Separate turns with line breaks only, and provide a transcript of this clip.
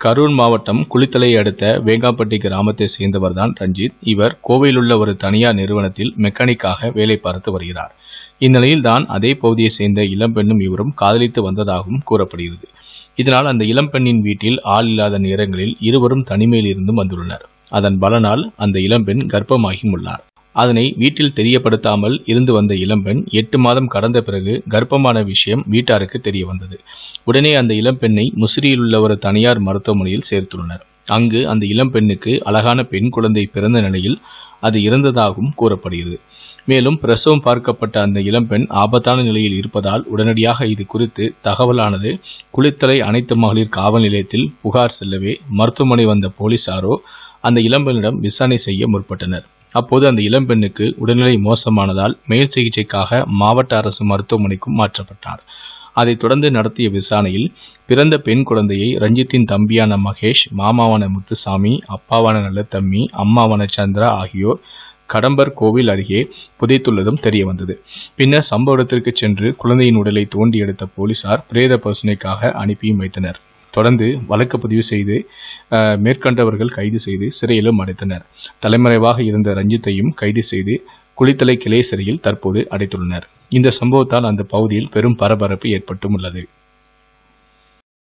கரூர் மாவட்டம் குளித்தலையை அடுத்த வேங்காப்பட்டி கிராமத்தை சேர்ந்தவர்தான் ரஞ்சித் இவர் கோவையில் உள்ள ஒரு தனியார் நிறுவனத்தில் மெக்கானிக்காக வேலை பார்த்து வருகிறார் இந்நிலையில் தான் அதே பகுதியை சேர்ந்த இளம்பெண்ணும் இவரும் காதலித்து வந்ததாகவும் கூறப்படுகிறது இதனால் அந்த இளம்பெண்ணின் வீட்டில் ஆள் இல்லாத நேரங்களில் இருவரும் தனிமையில் இருந்தும் வந்துள்ளனர் அதன் பலனால் அந்த இளம்பெண் கர்ப்பமாகி உள்ளார் அதனை வீட்டில் தெரியப்படுத்தாமல் இருந்து வந்த இளம்பெண் எட்டு மாதம் கடந்த பிறகு கர்ப்பமான விஷயம் வீட்டாருக்கு தெரிய வந்தது உடனே அந்த இளம்பெண்ணை முசிறியில் உள்ள ஒரு தனியார் மருத்துவமனையில் சேர்த்துள்ளனர் அங்கு அந்த இளம்பெண்ணுக்கு அழகான பெண் குழந்தை பிறந்த நிலையில் அது இறந்ததாகவும் கூறப்படுகிறது மேலும் பிரசவம் பார்க்கப்பட்ட அந்த இளம்பெண் ஆபத்தான நிலையில் இருப்பதால் உடனடியாக இது குறித்து தகவலானது குளித்தலை அனைத்து மகளிர் காவல் நிலையத்தில் புகார் செல்லவே மருத்துவமனை வந்த போலீசாரோ அந்த இளம்பெண்ணிடம் விசாரணை செய்ய முற்பட்டனர் அப்போது அந்த இளம்பெண்ணுக்கு உடல்நிலை மோசமானதால் மேல் சிகிச்சைக்காக மாவட்ட அரசு மருத்துவமனைக்கும் மாற்றப்பட்டார் அதைத் தொடர்ந்து நடத்திய விசாரணையில் பிறந்த பெண் குழந்தையை ரஞ்சித்தின் தம்பியான மகேஷ் மாமாவான முத்துசாமி அப்பாவான நல்லத்தம்பி அம்மாவான சந்திரா ஆகியோர் கடம்பர் கோவில் அருகே புதைத்துள்ளதும் தெரிய வந்தது பின்னர் சம்பவ இடத்திற்கு சென்று குழந்தையின் உடலை தோண்டி எடுத்த போலீசார் பிரேத பரிசோதனைக்காக அனுப்பியும் வைத்தனர் தொடர்ந்து வழக்கு பதிவு செய்து அஹ், மேற்கண்டவர்கள் கைது செய்து சிறையிலும் அடைத்தனர் தலைமறைவாக இருந்த ரஞ்சித்தையும் கைது செய்து குளித்தலை கிளை சிறையில் தற்போது அடைத்துள்ளனர் இந்த சம்பவத்தால் அந்த பகுதியில் பெரும் பரபரப்பு ஏற்பட்டும் உள்ளது